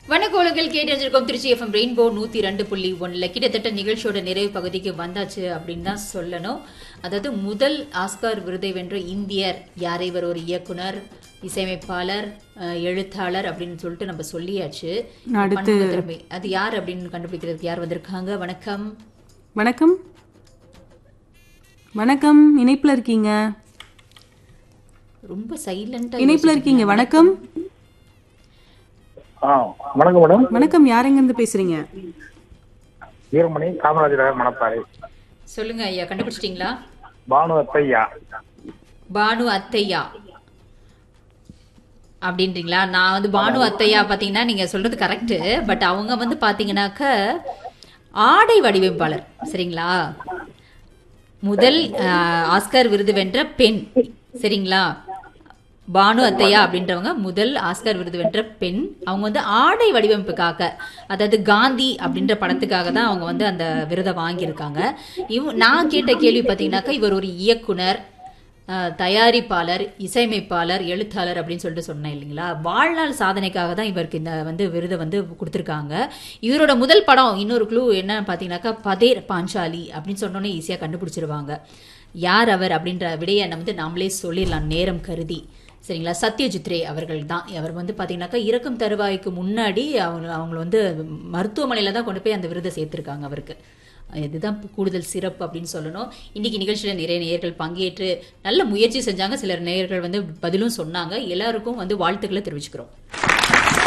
வணக்கோளங்கள் கேட்டு வச்சிருக்கோம் Trichy FM rainbow நூத்தி ரெண்டு புள்ளி ஒன்னுல கிட்டத்தட்ட நிகழ்ச்சியோட நிறைவு பகுதிக்கு வந்தாச்சு அப்படின்னு தான் சொல்லணும் அதாவது முதல் ஆஸ்கார் விருதை வென்ற இந்தியர் யார் இவர் ஒரு இயக்குனர் இசையமைப்பாளர் அஹ், எழுத்தாளர் அப்படின்னு சொல்லிட்டு நம்ம சொல்லியாச்சு அடுத்து- பன்முக திறமை. அது யார் அப்படின்னு கண்டுபிடிக்கிறதுக்கு யார் வந்திருக்காங்க வணக்கம் வணக்கம் வணக்கம் இணைப்புல இருக்கீங்க ரொம்ப சைலண்டா இணைப்புல இருக்கீங்க வணக்கம் ஆ வணக்கம் மேடம் வணக்கம் யாரெங்க இருந்து பேசுறீங்க வீரமணி காமராஜர் நகர் மணப்பாறை சொல்லுங்க ஐயா கண்டுபிடிச்சிட்டீங்களா பானு அத்தையா பானு அத்தையா அப்படின்றீங்களா நான் வந்து பானு அத்தையா பாத்தீங்கன்னா நீங்க சொல்றது கரெக்ட் பட் அவங்க வந்து பாத்தீங்கன்னாக்க ஆடை வடிவமைப்பாளர் சரிங்களா முதல் ஆஹ், ஆஸ்கார் விருது வென்ற பெண் சரிங்களா பானு அத்தையா அப்படின்றவங்க முதல் ஆஸ்கார் விருது வென்ற பெண் அவங்க வந்து ஆடை வடிவமைப்புக்காக அதாவது காந்தி அப்படின்ற படத்துக்காக தான் அவங்க வந்து அந்த விருதை வாங்கியிருக்காங்க இவ் நான் கேட்ட கேள்வி பார்த்தீங்கன்னாக்கா இவர் ஒரு இயக்குனர் அஹ், தயாரிப்பாளர் இசையமைப்பாளர் எழுத்தாளர் அப்படின்னு சொல்லிட்டு சொன்னேன் இல்லைங்களா வாழ்நாள் சாதனைக்காக தான் இவருக்கு இந்த வந்து விருதை வந்து கொடுத்துருக்காங்க இவரோட முதல் படம் இன்னொரு க்ளூ என்ன பார்த்தீங்கன்னாக்கா பதேர் பாஞ்சாலி அப்படின்னு சொன்னோன்னே ஈஸியாக கண்டுபிடிச்சிருவாங்க யார் அவர் அப்படின்ற விடையை நம்ம வந்து நாமளே சொல்லிடலாம் நேரம் கருதி சரிங்களா சத்யஜித் ரே அவர்கள் தான் அவர் வந்து பார்த்தீங்கன்னாக்கா இறக்கும் தருவாய்க்கு முன்னாடி அவங்க அவங்கள வந்து மருத்துவமனையில் தான் கொண்டு போய் அந்த விருதை சேர்த்துருக்காங்க அவருக்கு இதுதான் கூடுதல் சிறப்பு அப்படின்னு சொல்லணும் இன்னைக்கு நிகழ்ச்சியில் நிறைய நேயர்கள் பங்கேற்று நல்ல முயற்சி செஞ்சாங்க சிலர் நேயர்கள் வந்து பதிலும் சொன்னாங்க எல்லாருக்கும் வந்து வாழ்த்துக்களை தெரிவிச்சுக்கிறோம்